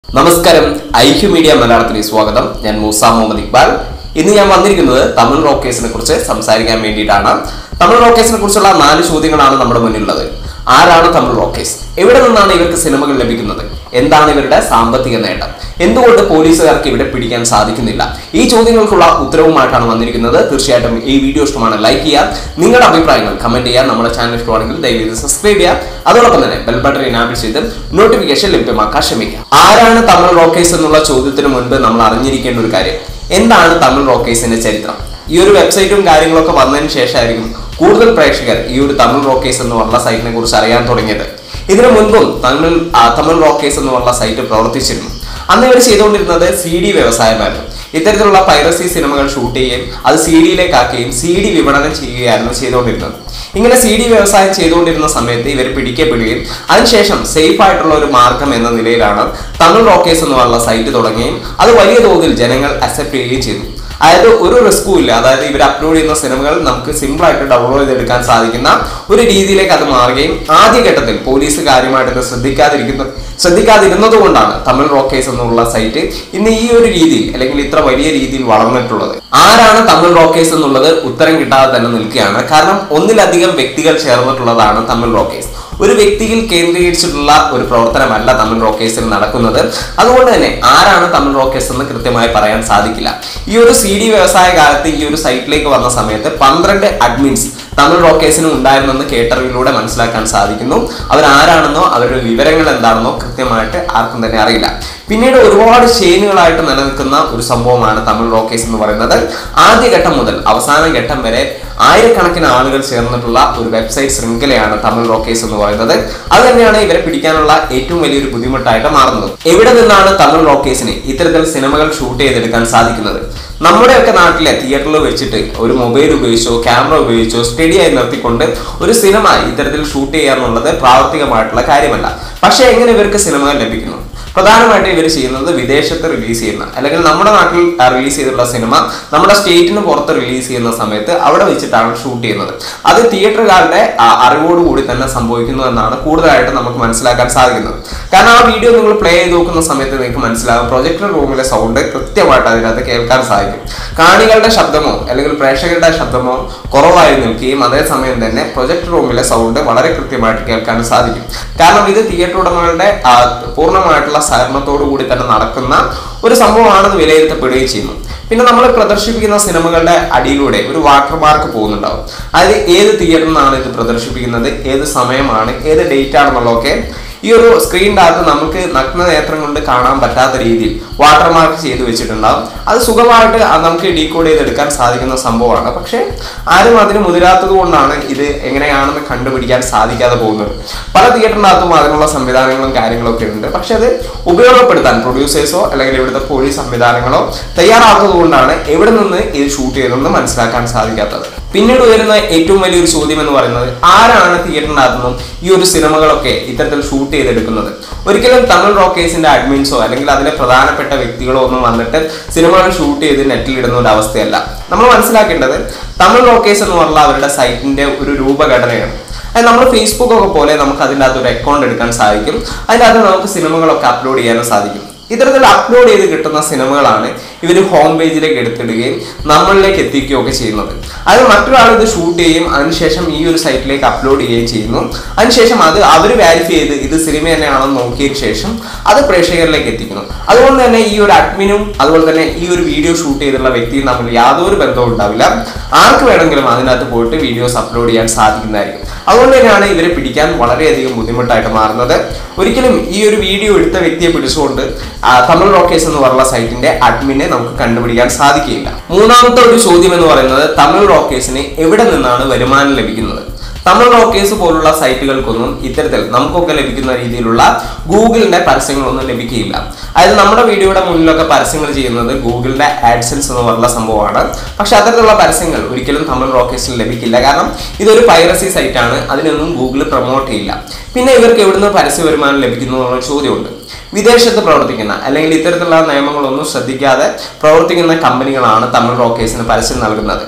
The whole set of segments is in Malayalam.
നമസ്കാരം ഐക്യു മീഡിയ മലയാളത്തിലേക്ക് സ്വാഗതം ഞാൻ മൂസ മുഹമ്മദ് ഇക്ബാൽ ഇന്ന് ഞാൻ വന്നിരിക്കുന്നത് തമിഴ് റോക്കേഴ്സിനെ കുറിച്ച് സംസാരിക്കാൻ വേണ്ടിയിട്ടാണ് തമിഴ് റോക്കേഴ്സിനെ കുറിച്ചുള്ള നാല് ചോദ്യങ്ങളാണ് നമ്മുടെ മുന്നിലുള്ളത് ആരാണ് തമിഴ് റോക്കേഴ്സ് എവിടെ നിന്നാണ് ഇവർക്ക് സിനിമകൾ ലഭിക്കുന്നത് എന്താണ് ഇവരുടെ സാമ്പത്തിക നേട്ടം എന്തുകൊണ്ട് പോലീസുകാർക്ക് ഇവിടെ പിടിക്കാൻ സാധിക്കുന്നില്ല ഈ ചോദ്യങ്ങൾക്കുള്ള ഉത്തരവുമായിട്ടാണ് വന്നിരിക്കുന്നത് തീർച്ചയായിട്ടും ഈ വീഡിയോ ഇഷ്ടമാണ് ലൈക്ക് ചെയ്യുക നിങ്ങളുടെ അഭിപ്രായങ്ങൾ കമന്റ് ചെയ്യുക നമ്മുടെ ചാനൽ ഇഷ്ടമാണെങ്കിൽ ദയവേത് സബ്സ്ക്രൈബ് ചെയ്യുക അതോടൊപ്പം തന്നെ ബെൽ ബട്ടൺ ഇനാബിൾ ചെയ്ത് നോട്ടിഫിക്കേഷൻ ലഭ്യമാക്കാൻ ശ്രമിക്കുക ആരാണ് തമിഴ് റോക്കേഴ്സ് എന്നുള്ള ചോദ്യത്തിന് മുൻപ് നമ്മൾ അറിഞ്ഞിരിക്കേണ്ട ഒരു കാര്യം എന്താണ് തമിഴ് റോക്കേഴ്സിന്റെ ചരിത്രം ഈ ഒരു വെബ്സൈറ്റും കാര്യങ്ങളൊക്കെ വന്നതിന് ശേഷമായിരിക്കും കൂടുതൽ പ്രേക്ഷകർ ഈ ഒരു തമിഴ് റോക്കേഴ്സ് എന്ന് പറഞ്ഞ സൈറ്റിനെ കുറിച്ച് അറിയാൻ തുടങ്ങിയത് ഇതിനു മുൻപും തമിഴ് ആ, തമിഴ് റോക്കേഴ്സ് എന്ന് പറഞ്ഞ സൈറ്റ് പ്രവർത്തിച്ചിരുന്നു അന്ന് ഇവർ ചെയ്തുകൊണ്ടിരുന്നത് സി ഡി വ്യവസായമായിരുന്നു ഇത്തരത്തിലുള്ള പൈറസി സിനിമകൾ ഷൂട്ട് ചെയ്യുകയും അത് സി ഡിയിലേക്കാക്കുകയും സി ഡി വിപണനം ചെയ്യുകയായിരുന്നു ചെയ്തുകൊണ്ടിരുന്നത് ഇങ്ങനെ സി ഡി വ്യവസായം ചെയ്തുകൊണ്ടിരുന്ന സമയത്ത് ഇവർ പിടിക്കപ്പെടുകയും അതിനുശേഷം സേഫ് ആയിട്ടുള്ള ഒരു മാർഗം എന്ന നിലയിലാണ് തമിഴ് റോക്കേഴ്സ് എന്ന് പറഞ്ഞ സൈറ്റ് തുടങ്ങുകയും അത് വലിയ തോതിൽ ജനങ്ങൾ അക്സെപ്റ്റ് ചെയ്യുകയും ചെയ്തു അതായത് ഒരു റിസ്കും ഇല്ല അതായത് ഇവർ അപ്ലോഡ് ചെയ്യുന്ന സിനിമകൾ നമുക്ക് സിമ്പിൾ ആയിട്ട് ഡൗൺലോഡ് ചെയ്തെടുക്കാൻ സാധിക്കുന്ന ഒരു രീതിയിലേക്ക് അത് മാറുകയും ആദ്യഘട്ടത്തിൽ പോലീസ് കാര്യമായിട്ട് ഇത് ശ്രദ്ധിക്കാതിരിക്കുന്ന ശ്രദ്ധിക്കാതിരുന്നത് കൊണ്ടാണ് തമിഴ് റോക്കേഴ്സ് എന്നുള്ള സൈറ്റ് ഇന്ന് ഈ ഒരു രീതിയിൽ അല്ലെങ്കിൽ ഇത്ര വലിയ രീതിയിൽ വളർന്നിട്ടുള്ളത് ആരാണ് തമിഴ് റോക്കേഴ്സ് എന്നുള്ളത് ഉത്തരം കിട്ടാതെ തന്നെ നിൽക്കുകയാണ് കാരണം ഒന്നിലധികം വ്യക്തികൾ ചേർന്നിട്ടുള്ളതാണ് തമിഴ് റോക്കേഴ്സ് ഒരു വ്യക്തിയിൽ കേന്ദ്രീകരിച്ചിട്ടുള്ള ഒരു പ്രവർത്തനമല്ല തമിഴ് റോക്കേഴ്സിൽ നടക്കുന്നത് അതുകൊണ്ട് തന്നെ ആരാണ് തമിഴ് റോക്കേഴ്സ് എന്ന് കൃത്യമായി പറയാൻ സാധിക്കില്ല ഈ ഒരു സി ഡി വ്യവസായ കാലത്ത് ഈ ഒരു സൈറ്റിലേക്ക് വന്ന സമയത്ത് പന്ത്രണ്ട് അഡ്മിൻസ് തമിഴ് റോക്കേഴ്സിനും ഉണ്ടായിരുന്നെന്ന് കേട്ടറിവിലൂടെ മനസ്സിലാക്കാൻ സാധിക്കുന്നു അവർ ആരാണെന്നോ അവരുടെ വിവരങ്ങൾ എന്താണെന്നോ കൃത്യമായിട്ട് ആർക്കും തന്നെ അറിയില്ല പിന്നീട് ഒരുപാട് ചെയിനുകളായിട്ട് നിലനിൽക്കുന്ന ഒരു സംഭവമാണ് തമിഴ് റോക്കേഴ്സ് എന്ന് പറയുന്നത് ആദ്യഘട്ടം മുതൽ അവസാന ഘട്ടം വരെ ആയിരക്കണക്കിന് ആളുകൾ ചേർന്നിട്ടുള്ള ഒരു വെബ്സൈറ്റ് ശൃംഖലയാണ് തമിഴ് റോക്കേഴ്സ് എന്ന് പറയുന്നത് അത് തന്നെയാണ് ഇവരെ പിടിക്കാനുള്ള ഏറ്റവും വലിയൊരു ബുദ്ധിമുട്ടായിട്ട് മാറുന്നത് എവിടെ നിന്നാണ് തമിഴ് റോക്കേഴ്സിന് ഇത്തരത്തിൽ സിനിമകൾ ഷൂട്ട് ചെയ്തെടുക്കാൻ സാധിക്കുന്നത് നമ്മുടെയൊക്കെ നാട്ടിലെ തിയേറ്ററിൽ വെച്ചിട്ട് ഒരു മൊബൈൽ ഉപയോഗിച്ചോ ക്യാമറ ഉപയോഗിച്ചോ സ്റ്റഡിയായി നിർത്തിക്കൊണ്ട് ഒരു സിനിമ ഇത്തരത്തിൽ ഷൂട്ട് ചെയ്യുക എന്നുള്ളത് പ്രാവർത്തികമായിട്ടുള്ള കാര്യമല്ല പക്ഷേ എങ്ങനെ ഇവർക്ക് സിനിമകൾ ലഭിക്കുന്നു പ്രധാനമായിട്ട് ഇവർ ചെയ്യുന്നത് വിദേശത്ത് റിലീസ് ചെയ്യുന്ന അല്ലെങ്കിൽ നമ്മുടെ നാട്ടിൽ റിലീസ് ചെയ്തിട്ടുള്ള സിനിമ നമ്മുടെ സ്റ്റേറ്റിന് പുറത്ത് റിലീസ് ചെയ്യുന്ന സമയത്ത് അവിടെ വെച്ചിട്ടാണ് ഷൂട്ട് ചെയ്യുന്നത് അത് തിയേറ്ററുകാരുടെ അറിവോടുകൂടി തന്നെ സംഭവിക്കുന്നു എന്നാണ് കൂടുതലായിട്ട് നമുക്ക് മനസ്സിലാക്കാൻ സാധിക്കുന്നത് കാരണം ആ വീഡിയോ നിങ്ങൾ പ്ലേ ചെയ്ത് നോക്കുന്ന സമയത്ത് നിങ്ങൾക്ക് മനസ്സിലാകും പ്രൊജക്ടർ റൂമിലെ സൗണ്ട് കൃത്യമായിട്ട് അതിനകത്ത് കേൾക്കാൻ സാധിക്കും കാണികളുടെ ശബ്ദമോ അല്ലെങ്കിൽ പ്രേക്ഷകരുടെ ശബ്ദമോ കുറവായി നിൽക്കുകയും അതേസമയം തന്നെ പ്രൊജക്ടർ റൂമിലെ സൗണ്ട് വളരെ കൃത്യമായിട്ട് കേൾക്കാൻ സാധിക്കും കാരണം ഇത് തിയേറ്റർ ഉടമകളുടെ ആ, പൂർണ്ണമായിട്ടുള്ള സഹകരണത്തോടു കൂടി തന്നെ നടക്കുന്ന ഒരു സംഭവമാണെന്ന് വിലയിരുത്തപ്പെടുകയും ചെയ്യുന്നു പിന്നെ നമ്മൾ പ്രദർശിപ്പിക്കുന്ന സിനിമകളുടെ അടിയിലൂടെ ഒരു വാട്ടർ മാർക്ക് പോകുന്നുണ്ടാവും അതിൽ ഏത് തിയേറ്ററിൽ നിന്നാണ് ഇത് പ്രദർശിപ്പിക്കുന്നത് ഏത് സമയമാണ് ഏത് ഡേറ്റ് ആണെന്നുള്ളതൊക്കെ ഈ ഒരു സ്ക്രീനിൻ്റെ അകത്ത് നമുക്ക് നഗ്ന നേത്രം കൊണ്ട് കാണാൻ പറ്റാത്ത രീതിയിൽ വാട്ടർ മാർക്ക് ചെയ്ത് വെച്ചിട്ടുണ്ടാവും അത് സുഖമായിട്ട് ആ നമുക്ക് ഡീകോഡ് ചെയ്തെടുക്കാൻ സാധിക്കുന്ന സംഭവമാണ് പക്ഷേ ആരും അതിന് മുതിരാത്തത് കൊണ്ടാണ് ഇത് എങ്ങനെയാണെന്ന് കണ്ടുപിടിക്കാൻ സാധിക്കാതെ പോകുന്നത് പല തിയേറ്ററിനകത്തും അതിനുള്ള സംവിധാനങ്ങളും കാര്യങ്ങളൊക്കെ ഉണ്ട് പക്ഷെ അത് ഉപയോഗപ്പെടുത്താൻ പ്രൊഡ്യൂസേഴ്സോ അല്ലെങ്കിൽ ഇവിടുത്തെ പോലീസ് സംവിധാനങ്ങളോ തയ്യാറാത്തത് കൊണ്ടാണ് എവിടെ നിന്ന് ഇത് ഷൂട്ട് ചെയ്തതെന്ന് മനസ്സിലാക്കാൻ സാധിക്കാത്തത് പിന്നീട് ഉയരുന്ന ഏറ്റവും വലിയൊരു ചോദ്യം എന്ന് പറയുന്നത് ആരാണ് തിയേറ്ററിനകത്തു നിന്നും ഈ ഒരു സിനിമകളൊക്കെ ഇത്തരത്തിൽ ഷൂട്ട് ചെയ്തെടുക്കുന്നത് ഒരിക്കലും തമിഴ് റോക്കേഴ്സിന്റെ അഡ്മിൻസോ അല്ലെങ്കിൽ അതിലെ പ്രധാനപ്പെട്ട വ്യക്തികളോ ഒന്നും വന്നിട്ട് സിനിമകൾ ഷൂട്ട് ചെയ്ത് നെറ്റിൽ ഇടുന്ന ഒരു അവസ്ഥയല്ല നമ്മൾ മനസ്സിലാക്കേണ്ടത് തമിഴ് റോക്കേഴ്സ് എന്ന് പറഞ്ഞാൽ അവരുടെ സൈറ്റിന്റെ ഒരു രൂപഘടനയാണ് അത് നമ്മൾ ഫേസ്ബുക്ക് ഒക്കെ പോലെ നമുക്ക് അതിൻ്റെ അകത്ത് ഒരു അക്കൗണ്ട് എടുക്കാൻ സാധിക്കും അതിൻ്റെ അകത്ത് നമുക്ക് സിനിമകളൊക്കെ അപ്ലോഡ് ചെയ്യാനും സാധിക്കും ഇത്തരത്തിൽ അപ്ലോഡ് ചെയ്ത് കിട്ടുന്ന സിനിമകളാണ് ഇവർ ഹോം പേജിലേക്ക് എടുത്തിടുകയും നമ്മളിലേക്ക് എത്തിക്കുകയൊക്കെ ചെയ്യുന്നത് അത് മറ്റൊരാൾ ഇത് ഷൂട്ട് ചെയ്യും അതിനുശേഷം ഈ ഒരു സൈറ്റിലേക്ക് അപ്ലോഡ് ചെയ്യുകയും ചെയ്യുന്നു അതിനുശേഷം അത് അവർ വാരിഫൈ ചെയ്ത് ഇത് സിനിമ തന്നെയാണെന്ന് നോക്കിയതിന് ശേഷം അത് പ്രേക്ഷകരിലേക്ക് എത്തിക്കുന്നു അതുകൊണ്ട് തന്നെ ഈ ഒരു അഡ്മിനും അതുപോലെ തന്നെ ഈ ഒരു വീഡിയോ ഷൂട്ട് ചെയ്തിട്ടുള്ള വ്യക്തിയും തമ്മിൽ യാതൊരു ബന്ധവും ഉണ്ടാവില്ല ആർക്ക് വേണമെങ്കിലും അതിനകത്ത് പോയിട്ട് വീഡിയോസ് അപ്ലോഡ് ചെയ്യാൻ സാധിക്കുന്നതായിരിക്കും അതുകൊണ്ട് തന്നെയാണ് ഇവരെ പിടിക്കാൻ വളരെയധികം ബുദ്ധിമുട്ടായിട്ട് മാറുന്നത് ഒരിക്കലും ഈ ഒരു വീഡിയോ എടുത്ത വ്യക്തിയെ പിടിച്ചുകൊണ്ട് ആ, തമിഴ് റോക്കേഴ്സ് എന്ന് പറഞ്ഞ സൈറ്റിന്റെ അഡ്മിനെ നമുക്ക് കണ്ടുപിടിക്കാൻ സാധിക്കുകയില്ല മൂന്നാമത്തെ ഒരു ചോദ്യം എന്ന് പറയുന്നത് തമിഴ് റോക്കേഴ്സിന് എവിടെ നിന്നാണ് വരുമാനം ലഭിക്കുന്നത് തമിഴ് റോക്കേഴ്സ് പോലുള്ള സൈറ്റുകൾക്കൊന്നും ഇത്തരത്തിൽ നമുക്കൊക്കെ ലഭിക്കുന്ന രീതിയിലുള്ള ഗൂഗിളിന്റെ പരസ്യങ്ങളൊന്നും ലഭിക്കുകയില്ല അതായത് നമ്മുടെ വീഡിയോയുടെ മുന്നിലൊക്കെ പരസ്യങ്ങൾ ചെയ്യുന്നത് ഗൂഗിളിന്റെ ആഡ്സൻസ് എന്ന് പറഞ്ഞ സംഭവമാണ് പക്ഷെ അത്തരത്തിലുള്ള പരസ്യങ്ങൾ ഒരിക്കലും തമിഴ് റോക്കേഴ്സിൽ ലഭിക്കില്ല കാരണം ഇതൊരു പൈറസി സൈറ്റാണ് അതിനൊന്നും ഗൂഗിൾ പ്രൊമോട്ട് ചെയ്യില്ല പിന്നെ ഇവർക്ക് എവിടുന്ന് പരസ്യ വരുമാനം ലഭിക്കുന്നു എന്നുള്ള ചോദ്യമുണ്ട് വിദേശത്ത് പ്രവർത്തിക്കുന്ന അല്ലെങ്കിൽ ഇത്തരത്തിലുള്ള നിയമങ്ങളൊന്നും ശ്രദ്ധിക്കാതെ പ്രവർത്തിക്കുന്ന കമ്പനികളാണ് തമിഴ് റോക്കേഴ്സിന് പരസ്യം നൽകുന്നത്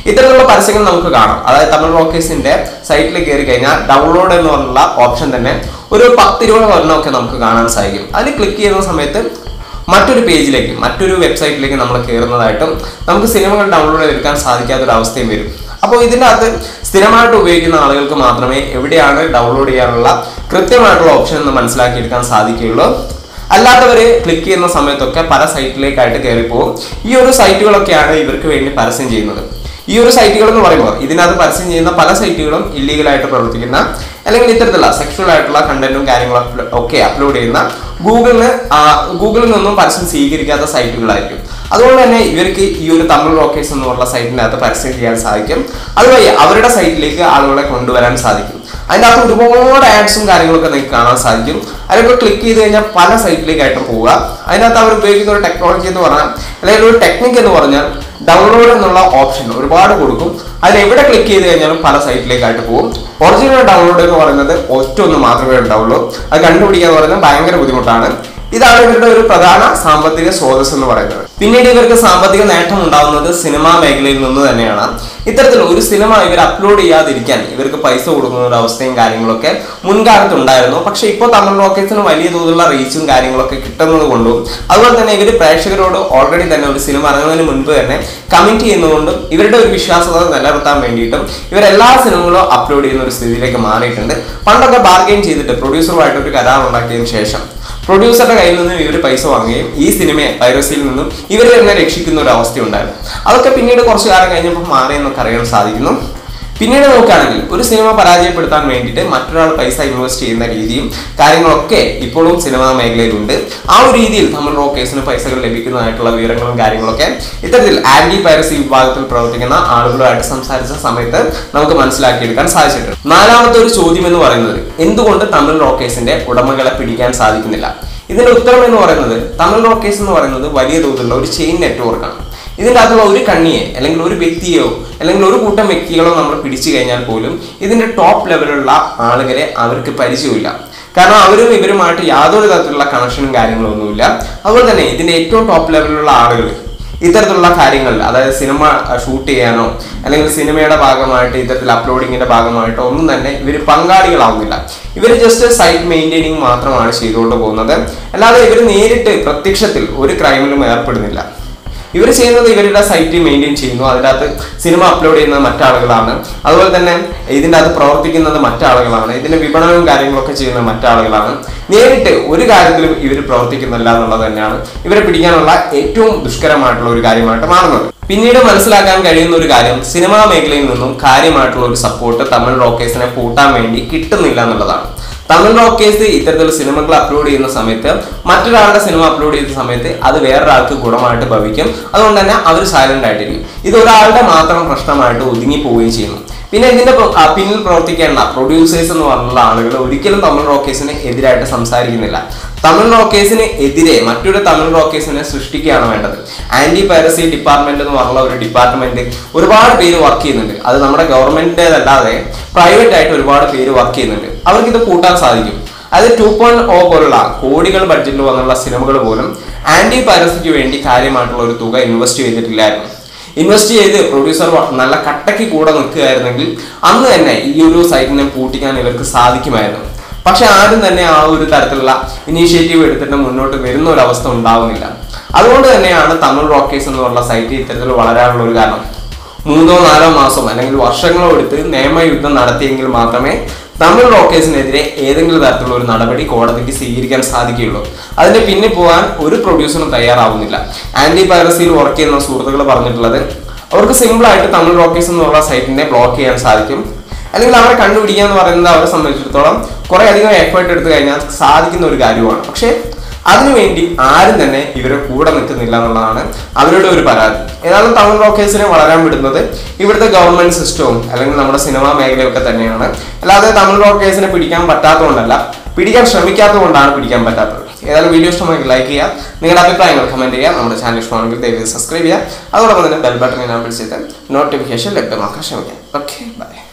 ഇത്തരത്തിലുള്ള പരസ്യങ്ങൾ നമുക്ക് കാണാം അതായത് തമിഴ് റോക്കേഴ്സിന്റെ സൈറ്റിൽ കയറി കഴിഞ്ഞാൽ ഡൗൺലോഡ് എന്ന് പറഞ്ഞുള്ള ഓപ്ഷൻ തന്നെ ഒരു പത്തിരുപത് ഒരെണ്ണമൊക്കെ നമുക്ക് കാണാൻ സാധിക്കും അതിൽ ക്ലിക്ക് ചെയ്യുന്ന സമയത്ത് മറ്റൊരു പേജിലേക്ക് മറ്റൊരു വെബ്സൈറ്റിലേക്ക് നമ്മൾ കയറുന്നതായിട്ടും നമുക്ക് സിനിമകൾ ഡൗൺലോഡ് ചെയ്തെടുക്കാൻ സാധിക്കാത്തൊരു അവസ്ഥയും വരും അപ്പോൾ ഇതിൻ്റെ അകത്ത് സ്ഥിരമായിട്ട് ഉപയോഗിക്കുന്ന ആളുകൾക്ക് മാത്രമേ എവിടെയാണ് ഡൗൺലോഡ് ചെയ്യാനുള്ള കൃത്യമായിട്ടുള്ള ഓപ്ഷൻ എന്ന് മനസ്സിലാക്കിയെടുക്കാൻ സാധിക്കുകയുള്ളൂ അല്ലാത്തവര് ക്ലിക്ക് ചെയ്യുന്ന സമയത്തൊക്കെ പല സൈറ്റിലേക്കായിട്ട് കയറിപ്പോകും ഈ ഒരു സൈറ്റുകളൊക്കെയാണ് ഇവർക്ക് വേണ്ടി പരസ്യം ചെയ്യുന്നത് ഈ ഒരു സൈറ്റുകൾ എന്ന് പറയുമ്പോൾ ഇതിനകത്ത് പരസ്യം ചെയ്യുന്ന പല സൈറ്റുകളും ഇല്ലീഗലായിട്ട് പ്രവർത്തിക്കുന്ന അല്ലെങ്കിൽ ഇത്തരത്തിലുള്ള സെക്ഷൽ ആയിട്ടുള്ള കണ്ടന്റും കാര്യങ്ങളും uplo- ഒക്കെ അപ്ലോഡ് ചെയ്യുന്ന ഗൂഗിളിന് ആ, ഗൂഗിളിൽ നിന്നും പരസ്യം സ്വീകരിക്കാത്ത സൈറ്റുകളായിരിക്കും അതുകൊണ്ട് തന്നെ ഇവർക്ക് ഈ ഒരു തമിഴ് റോക്കേഴ്സ് എന്ന് പറഞ്ഞ സൈറ്റിനകത്ത് പരസ്യം ചെയ്യാൻ സാധിക്കും അതുവഴി അവരുടെ സൈറ്റിലേക്ക് ആളുകളെ കൊണ്ടുവരാൻ സാധിക്കും അതിൻ്റെ അകത്ത് ഒരുപാട് ആഡ്സും കാര്യങ്ങളൊക്കെ നിങ്ങൾക്ക് കാണാൻ സാധിക്കും അതിലൊക്കെ ക്ലിക്ക് ചെയ്ത് കഴിഞ്ഞാൽ പല സൈറ്റിലേക്കായിട്ട് പോവുക അതിനകത്ത് അവർ ഉപയോഗിക്കുന്ന ഒരു ടെക്നോളജി എന്ന് പറഞ്ഞാൽ അല്ലെങ്കിൽ ഒരു ടെക്നിക്ക് എന്ന് പറഞ്ഞാൽ ഡൗൺലോഡ് എന്നുള്ള ഓപ്ഷൻ ഒരുപാട് കൊടുക്കും അതിൽ എവിടെ ക്ലിക്ക് ചെയ്ത് കഴിഞ്ഞാലും പല സൈറ്റിലേക്കായിട്ട് പോകും ഒറിജിനൽ ഡൗൺലോഡ് എന്ന് പറയുന്നത് ഒറ്റ ഒന്ന് മാത്രമേ ഉണ്ടാവുള്ളൂ അത് കണ്ടുപിടിക്കുക എന്ന് പറയുന്നത് ഭയങ്കര ബുദ്ധിമുട്ടാണ് ഇതാണ് ഇവരുടെ ഒരു പ്രധാന സാമ്പത്തിക സ്രോതസ് എന്ന് പറയുന്നത് പിന്നീട് ഇവർക്ക് സാമ്പത്തിക നേട്ടം ഉണ്ടാവുന്നത് സിനിമാ മേഖലയിൽ നിന്ന് തന്നെയാണ് ഇത്തരത്തിൽ ഒരു സിനിമ ഇവർ അപ്ലോഡ് ചെയ്യാതിരിക്കാൻ ഇവർക്ക് പൈസ കൊടുക്കുന്ന ഒരു അവസ്ഥയും കാര്യങ്ങളൊക്കെ മുൻകാലത്ത് ഉണ്ടായിരുന്നു പക്ഷെ ഇപ്പോൾ തമിഴ് റോക്കേഴ്സിന് വലിയ തോതിലുള്ള റീച്ചും കാര്യങ്ങളൊക്കെ കിട്ടുന്നത് കൊണ്ടും അതുപോലെ തന്നെ ഇവർ പ്രേക്ഷകരോട് ഓൾറെഡി തന്നെ ഒരു സിനിമ ഇറങ്ങുന്നതിന് മുൻപ് തന്നെ കമന്റ് ചെയ്യുന്നതുകൊണ്ടും ഇവരുടെ ഒരു വിശ്വാസത നിലനിർത്താൻ വേണ്ടിയിട്ടും ഇവരെല്ലാ സിനിമകളും അപ്ലോഡ് ചെയ്യുന്ന ഒരു സ്ഥിതിയിലേക്ക് മാറിയിട്ടുണ്ട് പണ്ടൊക്കെ ബാർഗെയിൻ ചെയ്തിട്ട് പ്രൊഡ്യൂസറുമായിട്ട് ഒരു കരാർ ഉണ്ടാക്കിയതിനു ശേഷം പ്രൊഡ്യൂസറുടെ കയ്യിൽ നിന്നും ഇവർ പൈസ വാങ്ങുകയും ഈ സിനിമയെ പൈറസിയിൽ നിന്നും ഇവർ തന്നെ രക്ഷിക്കുന്ന ഒരു അവസ്ഥ ഉണ്ടായിരുന്നു അതൊക്കെ പിന്നീട് കുറച്ചു കാലം കഴിഞ്ഞപ്പോൾ മാറിയെന്നൊക്കെ അറിയാൻ സാധിക്കുന്നു പിന്നീട് നോക്കുകയാണെങ്കിൽ ഒരു സിനിമ പരാജയപ്പെടുത്താൻ വേണ്ടിയിട്ട് മറ്റൊരാൾ പൈസ ഇൻവെസ്റ്റ് ചെയ്യുന്ന രീതിയും കാര്യങ്ങളൊക്കെ ഇപ്പോഴും സിനിമാ മേഖലയിലുണ്ട് ആ ഒരു രീതിയിൽ തമിഴ് റോക്കേഴ്സിന് പൈസകൾ ലഭിക്കുന്നതായിട്ടുള്ള വിവരങ്ങളും കാര്യങ്ങളൊക്കെ ഇത്തരത്തിൽ ആന്റി പൈറസി വിഭാഗത്തിൽ പ്രവർത്തിക്കുന്ന ആളുകളുമായിട്ട് സംസാരിച്ച സമയത്ത് നമുക്ക് മനസ്സിലാക്കിയെടുക്കാൻ സാധിച്ചിട്ടുണ്ട് നാലാമത്തെ ഒരു ചോദ്യം എന്ന് പറയുന്നത് എന്തുകൊണ്ട് തമിഴ് റോക്കേഴ്സിന്റെ ഉടമകളെ പിടിക്കാൻ സാധിക്കുന്നില്ല ഇതിന്റെ ഉത്തരം എന്ന് പറയുന്നത് തമിഴ് റോക്കേഴ്സ് എന്ന് പറയുന്നത് വലിയ തോതിലുള്ള ഒരു ചെയിൻ നെറ്റ്വർക്കാണ് ഇതിൻ്റെ അകത്തുള്ള ഒരു കണ്ണിയെ അല്ലെങ്കിൽ ഒരു വ്യക്തിയോ അല്ലെങ്കിൽ ഒരു കൂട്ടം വ്യക്തികളോ നമ്മൾ പിടിച്ചു കഴിഞ്ഞാൽ പോലും ഇതിന്റെ ടോപ്പ് ലെവലിലുള്ള ആളുകളെ അവർക്ക് പരിചയമില്ല കാരണം അവരും ഇവരുമായിട്ട് യാതൊരു തരത്തിലുള്ള കണക്ഷനും കാര്യങ്ങളും ഒന്നുമില്ല അതുപോലെ തന്നെ ഇതിന്റെ ഏറ്റവും ടോപ്പ് ലെവലിലുള്ള ആളുകൾ ഇത്തരത്തിലുള്ള കാര്യങ്ങളിൽ അതായത് സിനിമ ഷൂട്ട് ചെയ്യാനോ അല്ലെങ്കിൽ സിനിമയുടെ ഭാഗമായിട്ട് ഇത്തരത്തിൽ അപ്ലോഡിങ്ങിന്റെ ഭാഗമായിട്ടോ ഒന്നും തന്നെ ഇവർ പങ്കാളികളാവുന്നില്ല ഇവർ ജസ്റ്റ് സൈറ്റ് മെയിൻറ്റെയിനിങ് മാത്രമാണ് ചെയ്തുകൊണ്ട് പോകുന്നത് അല്ലാതെ ഇവർ നേരിട്ട് പ്രത്യക്ഷത്തിൽ ഒരു ക്രൈമിലും ഏർപ്പെടുന്നില്ല ഇവർ ചെയ്യുന്നത് ഇവരുടെ സൈറ്റ് മെയിൻറ്റെയിൻ ചെയ്യുന്നു അതിനകത്ത് സിനിമ അപ്ലോഡ് ചെയ്യുന്നത് മറ്റാളുകളാണ് അതുപോലെ തന്നെ ഇതിൻ്റെ അകത്ത് പ്രവർത്തിക്കുന്നത് മറ്റാളുകളാണ് ഇതിന്റെ വിപണനവും കാര്യങ്ങളൊക്കെ ചെയ്യുന്നത് മറ്റാളുകളാണ് നേരിട്ട് ഒരു കാര്യത്തിലും ഇവർ പ്രവർത്തിക്കുന്നില്ല എന്നുള്ളത് തന്നെയാണ് ഇവരെ പിടിക്കാനുള്ള ഏറ്റവും ദുഷ്കരമായിട്ടുള്ള ഒരു കാര്യമായിട്ട് മാറുന്നത് പിന്നീട് മനസ്സിലാക്കാൻ കഴിയുന്ന ഒരു കാര്യം സിനിമാ മേഖലയിൽ നിന്നും കാര്യമായിട്ടുള്ള ഒരു സപ്പോർട്ട് തമിഴ് റോക്കേഴ്സിനെ കൂട്ടാൻ വേണ്ടി കിട്ടുന്നില്ല എന്നുള്ളതാണ് തമിഴ് റോക്കേഴ്സ് ഇത്തരത്തിലുള്ള സിനിമകൾ അപ്ലോഡ് ചെയ്യുന്ന സമയത്ത് മറ്റൊരാളുടെ സിനിമ അപ്ലോഡ് ചെയ്യുന്ന സമയത്ത് അത് വേറൊരാൾക്ക് ഗുണമായിട്ട് ഭവിക്കും അതുകൊണ്ട് തന്നെ അവർ സൈലന്റ് ആയിട്ടിരിക്കും ഇത് ഒരാളുടെ മാത്രം പ്രശ്നമായിട്ട് ഒതുങ്ങി പോവുകയും ചെയ്യുന്നു പിന്നെ ഇതിന്റെ പ്ര- ആ പിന്നിൽ പ്രവർത്തിക്കേണ്ട പ്രൊഡ്യൂസേഴ്സ് എന്ന് പറഞ്ഞുള്ള ആളുകൾ ഒരിക്കലും തമിഴ് റോക്കേഴ്സിന് എതിരായിട്ട് സംസാരിക്കുന്നില്ല തമിഴ് റോക്കേഴ്സിന് എതിരെ മറ്റൊരു തമിഴ് റോക്കേഴ്സിനെ സൃഷ്ടിക്കുകയാണ് വേണ്ടത് ആന്റി പൈറസി ഡിപ്പാർട്ട്മെന്റ് എന്ന് പറഞ്ഞുള്ള ഒരു ഡിപ്പാർട്ട്മെന്റ് ഒരുപാട് പേര് വർക്ക് ചെയ്യുന്നുണ്ട് അത് നമ്മുടെ ഗവൺമെന്റിൻ്റെതല്ലാതെ പ്രൈവറ്റ് ആയിട്ട് ഒരുപാട് പേര് വർക്ക് ചെയ്യുന്നുണ്ട് അവർക്ക് ഇത് കൂട്ടാൻ സാധിക്കും അത് ടു പോയിന്റ് ഓ പോലുള്ള കോടികൾ ബഡ്ജറ്റിൽ വന്നുള്ള സിനിമകൾ പോലും ആന്റി പൈറസിക്ക് വേണ്ടി കാര്യമായിട്ടുള്ള ഒരു തുക ഇൻവെസ്റ്റ് ചെയ്തിട്ടില്ലായിരുന്നു ഇൻവെസ്റ്റ് ചെയ്ത് പ്രൊഡ്യൂസർ നല്ല കട്ടയ്ക്ക് കൂടെ നിൽക്കുകയായിരുന്നെങ്കിൽ അന്ന് തന്നെ ഈ ഒരു സൈറ്റിനെ പൂട്ടിക്കാൻ ഇവർക്ക് സാധിക്കുമായിരുന്നു പക്ഷെ ആരും തന്നെ ആ ഒരു തരത്തിലുള്ള ഇനീഷ്യേറ്റീവ് എടുത്തിട്ട് മുന്നോട്ട് വരുന്ന ഒരു അവസ്ഥ ഉണ്ടാവുന്നില്ല അതുകൊണ്ട് തന്നെയാണ് തമിഴ് റോക്കേഴ്സ് എന്നുള്ള സൈറ്റ് ഇത്തരത്തിൽ വളരാനുള്ള ഒരു കാരണം മൂന്നോ നാലോ മാസം അല്ലെങ്കിൽ വർഷങ്ങളോ എടുത്ത് നിയമയുദ്ധം നടത്തിയെങ്കിൽ മാത്രമേ തമിഴ് റോക്കേഴ്സിനെതിരെ ഏതെങ്കിലും തരത്തിലുള്ള ഒരു നടപടി കോടതിക്ക് സ്വീകരിക്കാൻ സാധിക്കുകയുള്ളൂ അതിന്റെ പിന്നിൽ പോകാൻ ഒരു പ്രൊഡ്യൂസറും തയ്യാറാവുന്നില്ല ആന്റി പൈറസിയിൽ വർക്ക് ചെയ്യുന്ന സുഹൃത്തുക്കൾ പറഞ്ഞിട്ടുള്ളത് അവർക്ക് സിമ്പിൾ ആയിട്ട് തമിഴ് റോക്കേഴ്സ് എന്നുള്ള സൈറ്റിനെ ബ്ലോക്ക് ചെയ്യാൻ സാധിക്കും അല്ലെങ്കിൽ അവരെ കണ്ടുപിടിക്കുക എന്ന് പറയുന്നത് അവരെ സംബന്ധിച്ചിടത്തോളം കുറെ അധികം എഫേർട്ട് എടുത്തു കഴിഞ്ഞാൽ സാധിക്കുന്ന ഒരു കാര്യമാണ് പക്ഷേ അതിനുവേണ്ടി ആരും തന്നെ ഇവരെ കൂടെ നിൽക്കുന്നില്ല എന്നുള്ളതാണ് അവരുടെ ഒരു പരാതി ഏതായാലും തമിഴ് റോക്കേഴ്സിനെ വളരാൻ വിടുന്നത് ഇവിടുത്തെ ഗവൺമെന്റ് സിസ്റ്റവും അല്ലെങ്കിൽ നമ്മുടെ സിനിമാ മേഖലയൊക്കെ തന്നെയാണ് അല്ലാതെ തമിഴ് റോക്കേഴ്സിനെ പിടിക്കാൻ പറ്റാത്തതുകൊണ്ടല്ല പിടിക്കാൻ ശ്രമിക്കാത്തതുകൊണ്ടാണ് പിടിക്കാൻ പറ്റാത്തത് ഏതായാലും വീഡിയോ ഇഷ്ടമാണെങ്കിൽ ലൈക്ക് ചെയ്യുക നിങ്ങളുടെ അഭിപ്രായങ്ങൾ കമന്റ് ചെയ്യുക നമ്മുടെ ചാനൽ ഇഷ്ടമാണെങ്കിൽ ദയവ് സബ്സ്ക്രൈബ് ചെയ്യുക അതോടൊപ്പം തന്നെ ബെൽ ബട്ടൺ എനാബിൾ ചെയ്ത് നോട്ടിഫിക്കേഷൻ ലഭ്യമാക്കാൻ ശ്രമിക്കാം ഓക്കെ ബൈ